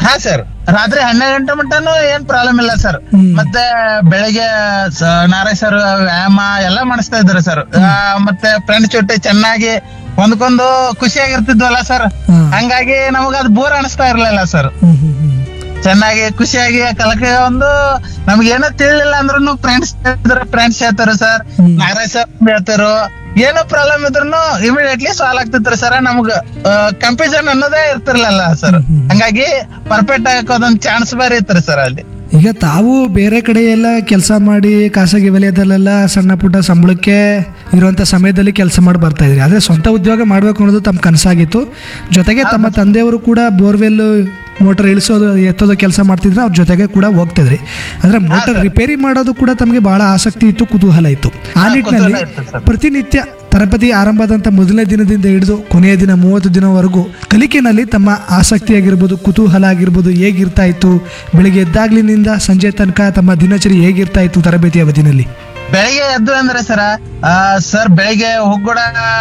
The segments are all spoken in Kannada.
ಹಾ ಸರ್ ರಾತ್ರಿ ಹನ್ನೆರಡು ಗಂಟೆ ಮಟ್ಟನು ಏನ್ ಪ್ರಾಬ್ಲಮ್ ಇಲ್ಲ ಸರ್ ಹ್ಮ್. ಮತ್ತೆ ಬೆಳಗ್ಗೆ ಸ- ನಾರಾಯಣ್ ಸರ್ ವ್ಯಾಯಾಮ ಎಲ್ಲ ಮಾಡಿಸ್ತಾ ಇದ್ರು ಸರ್ ಮತ್ತೆ ಫ್ರೆಂಡ್ಸ್ ಜೊತೆ ಚೆನ್ನಾಗಿ ಹೊಂದ್ಕೊಂಡು ಖುಷಿಯಾಗಿರ್ತಿದ್ವಲ್ಲ ಸರ್ ಹಾ. ಹಂಗಾಗಿ ನಮಗ ಅದು ಬೋರ್ ಅನಿಸ್ತಾ ಇರ್ಲಿಲ್ಲ ಸರ್ ಹ್ಮ್ ಹ್ಮ್ ಹ್ಮ್ ಚೆನ್ನಾಗಿ ಖುಷಿಯಾಗಿ ಕಲಕೆ ಒಂದು ನಮ್ಗೆ ಏನೋ ತಿಳಿಲಿಲ್ಲ ಅಂದ್ರೂ ಫ್ರೆಂಡ್ಸ್ ಫ್ರೆಂಡ್ಸ್ ಹೇಳ್ತಾರ ಸರ್ ಹ್ಮ್. ನಾರಾಯಣ್ ಸರ್ ಹೇಳ್ತಾರೋ ಏನೋ ಪ್ರಾಬ್ಲಮ್ ಇದ್ರು ಇಮಿಡಿಯೇಟ್ಲಿ ಸಾಲ್ವ್ ಆಗ್ತಿತ್ರಿ ಸರ್ ನಮ್ಗ ಕಂಪ್ಯೂಸನ್ ಅನ್ನೋದೇ ಇರ್ತಿರ್ಲಿಲ್ಲ ಸರ್ ಹ್ಮ್. ಹಂಗಾಗಿ ಪರ್ಫೆಕ್ಟ್ ಆಗಕ್ಕೆ ಅದೊಂದ್ ಚಾನ್ಸ್ ಬೇರೆ ಇತ್ರಿ ಸರ್ ಅಲ್ಲಿ ಈಗ ತಾವು ಬೇರೆ ಕಡೆ ಎಲ್ಲ ಕೆಲಸ ಮಾಡಿ ಖಾಸಗಿ ವಲಯದಲ್ಲೆಲ್ಲ ಸಣ್ಣ ಪುಟ್ಟ ಸಂಬಳಕ್ಕೆ ಇರುವಂತ ಸಮಯದಲ್ಲಿ ಕೆಲಸ ಮಾಡಿ ಬರ್ತಾ ಇದ್ರಿ ಆದ್ರೆ ಸ್ವಂತ ಉದ್ಯೋಗ ಮಾಡಬೇಕು ಅನ್ನೋದು ತಮ್ಮ ಕನಸಾಗಿತ್ತು ಜೊತೆಗೆ ತಮ್ಮ ತಂದೆಯವರು ಕೂಡ ಬೋರ್ವೆಲ್ ಮೋಟರ್ ಇಳಿಸೋದು ಎತ್ತೋದು ಕೆಲಸ ಮಾಡ್ತಿದ್ರೆ ಅವ್ರ ಜೊತೆಗೆ ಕೂಡ ಹೋಗ್ತಿದ್ರಿ ಅಂದ್ರೆ ಮೋಟರ್ ರಿಪೇರಿ ಮಾಡೋದು ಕೂಡ ತಮಗೆ ಬಹಳ ಆಸಕ್ತಿ ಇತ್ತು ಕುತೂಹಲ ಇತ್ತು ಆ ಹಾ, ನಿಟ್ಟಿನಲ್ಲಿ ಕುತೂಹಲ ಇತ್ತು ಸರ್. ಪ್ರತಿನಿತ್ಯ ತರಬೇತಿ ಆರಂಭದಂತ ಮೊದಲನೇ ದಿನದಿಂದ ಹಿಡಿದು ಕೊನೆಯ ದಿನ ಮೂವತ್ತು ದಿನವರೆಗೂ ಕಲಿಕೆನಲ್ಲಿ ತಮ್ಮ ಆಸಕ್ತಿ ಆಗಿರ್ಬೋದು ಕುತೂಹಲ ಆಗಿರ್ಬೋದು ಹೇಗಿರ್ತಾ ಇತ್ತು ಬೆಳಿಗ್ಗೆ ಎದ್ದಾಗ್ಲಿನಿಂದ ಸಂಜೆ ತನಕ ತಮ್ಮ ದಿನಚರಿ ಹೇಗಿರ್ತಾ ಇತ್ತು ತರಬೇತಿ ಅವಧಿನಲ್ಲಿ ಬೆಳಿಗ್ಗೆ ಎದ್ದು ಅಂದ್ರೆ ಸರ ಸರ್ ಬೆಳಿಗ್ಗೆ ಹೋಗ್ಗೂಡ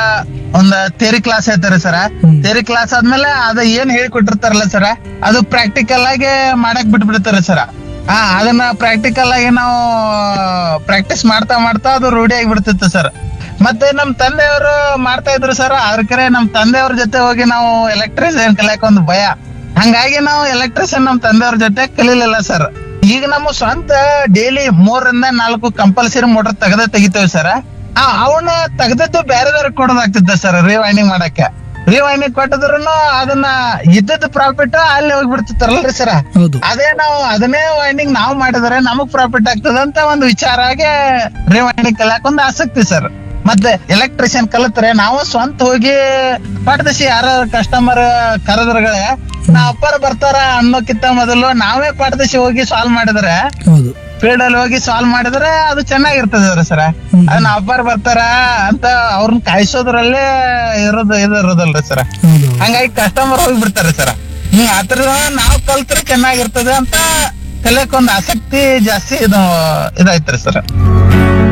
ಒಂದ್ ಥೇರಿ ಕ್ಲಾಸ್ ಹೇಳ್ತಾರೆ ಸರ ಹ್ಮ್. ಥೇರಿ ಕ್ಲಾಸ್ ಆದ್ಮೇಲೆ ಅದ ಏನ್ ಹೇಳ್ಕೊಟ್ಟಿರ್ತಾರಲ್ಲ ಸರ ಅದು ಪ್ರಾಕ್ಟಿಕಲ್ ಆಗಿ ಮಾಡಕ್ ಬಿಟ್ಬಿಡ್ತಾರೆ ಸರ ಹಾ ಅದನ್ನ ಪ್ರಾಕ್ಟಿಕಲ್ ಆಗಿ ನಾವು ಪ್ರಾಕ್ಟೀಸ್ ಮಾಡ್ತಾ ಮಾಡ್ತಾ ಅದು ರೂಢಿ ಆಗಿಬಿಡ್ತಿತ್ತು ಸರ್ ಮತ್ತೆ ನಮ್ ತಂದೆಯವರು ಮಾಡ್ತಾ ಇದ್ರು ಸರ್ ಅದಕ್ಕೆ ನಮ್ ತಂದೆಯವ್ರ ಜೊತೆ ಹೋಗಿ ನಾವು ಎಲೆಕ್ಟ್ರಿಷಿಯನ್ ಕಲಿಯಕ್ ಒಂದು ಭಯ ಹಂಗಾಗಿ ನಾವು ಎಲೆಕ್ಟ್ರಿಷಿಯನ್ ನಮ್ ತಂದೆಯವ್ರ ಜೊತೆ ಕಲೀಲಿಲ್ಲ ಸರ್ ಈಗ ನಮ್ಮ ಸ್ವಂತ ಡೈಲಿ ಮೂರರಿಂದ ನಾಲ್ಕು ಕಂಪಲ್ಸರಿ ಮೋಟರ್ ತೆಗೆದ ತೆಗಿತೇವೆ ಸರ್ ಅವನ್ನ ತೆಗೆದದ್ದು ಬೇರೆದವ್ರಿಗೆ ಕೊಡೋದಾಗ್ತಿದ್ದ ಸರ್ ರಿವೈಂಡಿಂಗ್ ಮಾಡಕ್ಕೆ ರಿವೈಂಡಿಂಗ್ ಕೊಟ್ಟಿದ್ರು ಅದನ್ನ ಇದ್ದದ್ದು ಪ್ರಾಫಿಟ್ ಅಲ್ಲಿ ಹೋಗ್ಬಿಡ್ತಿತ್ತಾರಲ್ರಿ ಸರ್ ಹೌದು ಅದೇ ನಾವು ಅದನ್ನೇ ವೈಂಡಿಂಗ್ ನಾವು ಮಾಡಿದ್ರೆ ನಮಗ್ ಪ್ರಾಫಿಟ್ ಆಗ್ತದ ಅಂತ ಒಂದು ವಿಚಾರ ಆಗಿ ರಿವೈಂಡಿಂಗ್ ಕಲಿಯಕ್ ಒಂದು ಆಸಕ್ತಿ ಸರ್ ಮತ್ತೆ ಎಲೆಕ್ಟ್ರಿಷಿಯನ್ ಕಲಿತ್ರೆ ನಾವು ಸ್ವಂತ ಹೋಗಿ ಪಾಠದಶಿ ಯಾರ ಕಸ್ಟಮರ್ ಕರೆದ್ರಗಳೇ ನಾ ಅಪ್ಪರ್ ಬರ್ತಾರ ಅನ್ನೋಕ್ಕಿಂತ ಮೊದಲು ನಾವೇ ಪಾಠದಶಿ ಹೋಗಿ ಸಾಲ್ವ್ ಮಾಡಿದ್ರೆ ಹೌದು ಫೀಲ್ಡ್ ಅಲ್ಲಿ ಹೋಗಿ ಸಾಲ್ವ್ ಮಾಡಿದ್ರೆ ಅದು ಚೆನ್ನಾಗಿರ್ತದೆ ಸರ್ ಹ್ಮ್. ಅದನ್ನ ಅಪ್ಪರ್ ಬರ್ತಾರ ಅಂತ ಅವ್ರನ್ನ ಕಾಯಿಸೋದ್ರಲ್ಲೇ ಇರೋದು ಇದು ಇರೋದಲ್ರಿ ಸರ್ ಹೌದು ಹಂಗಾಗಿ ಕಸ್ಟಮರ್ ಹೋಗಿ ಬಿಡ್ತಾರೆ ಸರ್ ಹ್ಮ್ ಆತರ ನಾವ್ ಕಲ್ತ್ರೆ ಚೆನ್ನಾಗಿರ್ತದೆ ಅಂತ ಕಲಿಯಕ್ ಒಂದ್ ಆಸಕ್ತಿ ಜಾಸ್ತಿ ಇದು ಇದಾಯ್ತ್ರಿ ಸರ್